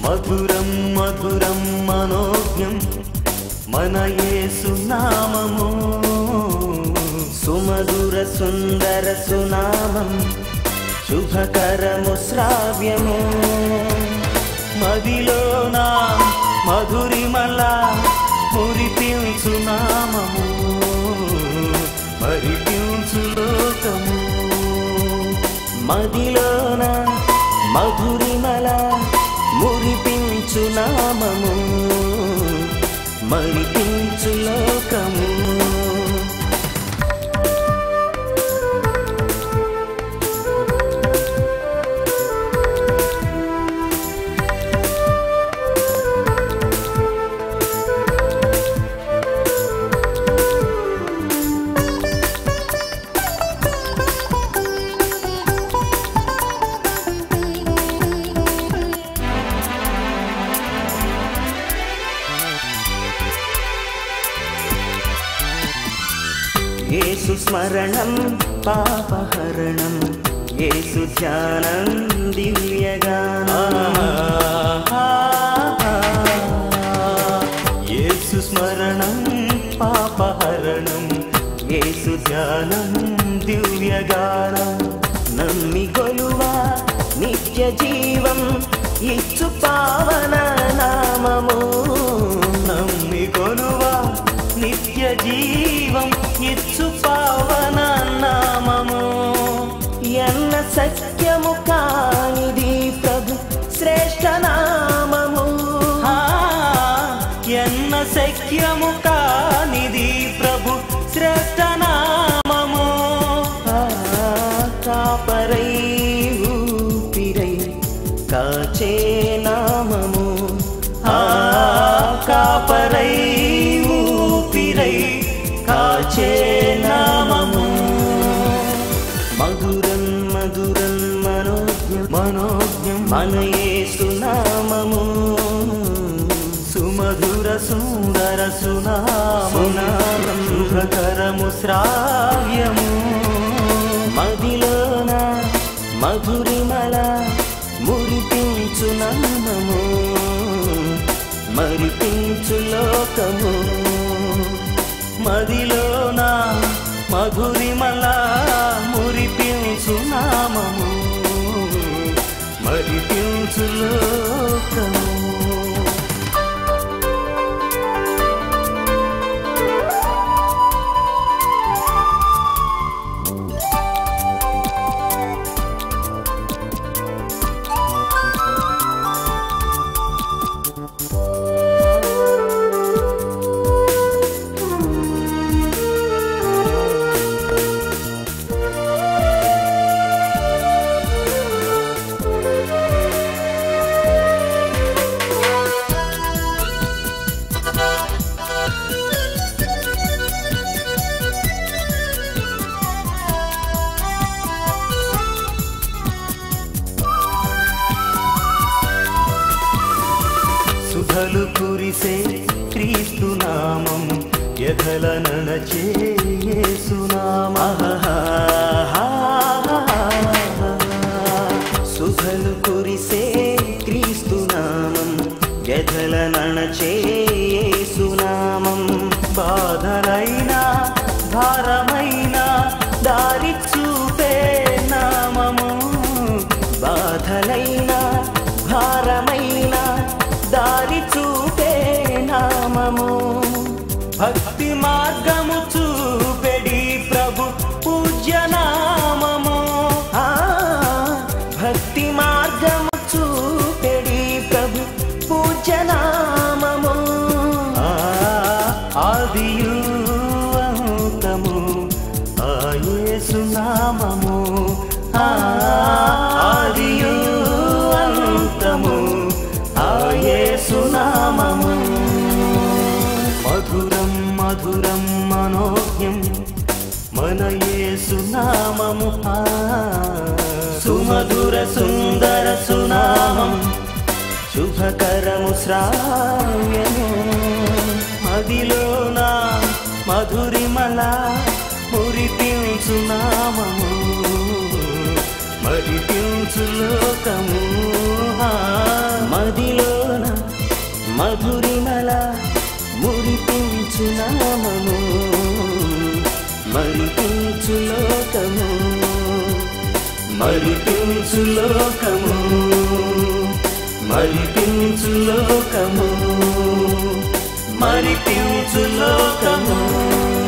మధురం మధురం మనోజ్ఞం మన యేసు నామము సుమధుర సుందర సునామం శుభకరము శ్రావ్యము మదిలోన మధురిమల మురిపించు నామము మరిపించు లోకము మదిలోన మధురిమల మురిపించు నామము మరిపించు లోకము యేసు స్మరణం పాపహరణం యేసు ధ్యానం దివ్యగానం యేసు స్మరణం పాపహరణం యేసు ధ్యానం దివ్యగానం నమ్మి కొలువా నిత్య జీవం ఇచ్చు పావన నామము నమ్మి కొలువా నిత్య జీవం ఇచ్చు పావన నామము ఎన్న సత్యము కానిది ప్రభు శ్రేష్ఠ నామము ఆ, ఎన్న సఖ్యము కానిది ప్రభు శ్రేష్ఠ నామము ఆ, కాపరై ఊపిరై కాచే నామము ఆ కాపరై ఊపిరై కాచే నామము మధురం మధురం మనోజ్ఞం మనోజ్ఞం మన యేసు నామము సుమధుర సుందర సునామనామం శుభకరము శ్రావ్యము మదిలోన మధురిమల మురిపించు నామము మరిపించు లోకము మదిలోన మధురిమల మురిపించు నామము మరిపించు లోకము సుధలు కురిసే క్రీస్తు నామం ఎదల నడచే యేసునామ సుధలు కురిసే క్రీస్తు నామం ఎదల నడచే యేసునామం బాధలైన భారమైన దారి చూపే నామము బాధలైన భారమైన దారి చూపే నామము భక్తి మార్గము చూపెడి ప్రభు పూజ్య నామము ఆ, భక్తి మార్గము చూపెడి ప్రభు పూజ్య నామము ఆ, ఆదియు అంతము ఆ యేసు నామము ఆ, ఆదియు అంతము ఆ యేసు నామము మధురం మధురం మనోజ్ఞం మన యేసు నామము ఆ, సుమధుర సుందర సునామం శుభకరము శ్రావ్యము మదిలోన మధురిమల మురిపించు నామము మరిపించు లోకము ఆ, మదిలో మధురిమల మురిపించు నామము మరిపించు లోకము మరిపించు లోకము మరిపించు లోకము మరిపించు లోకము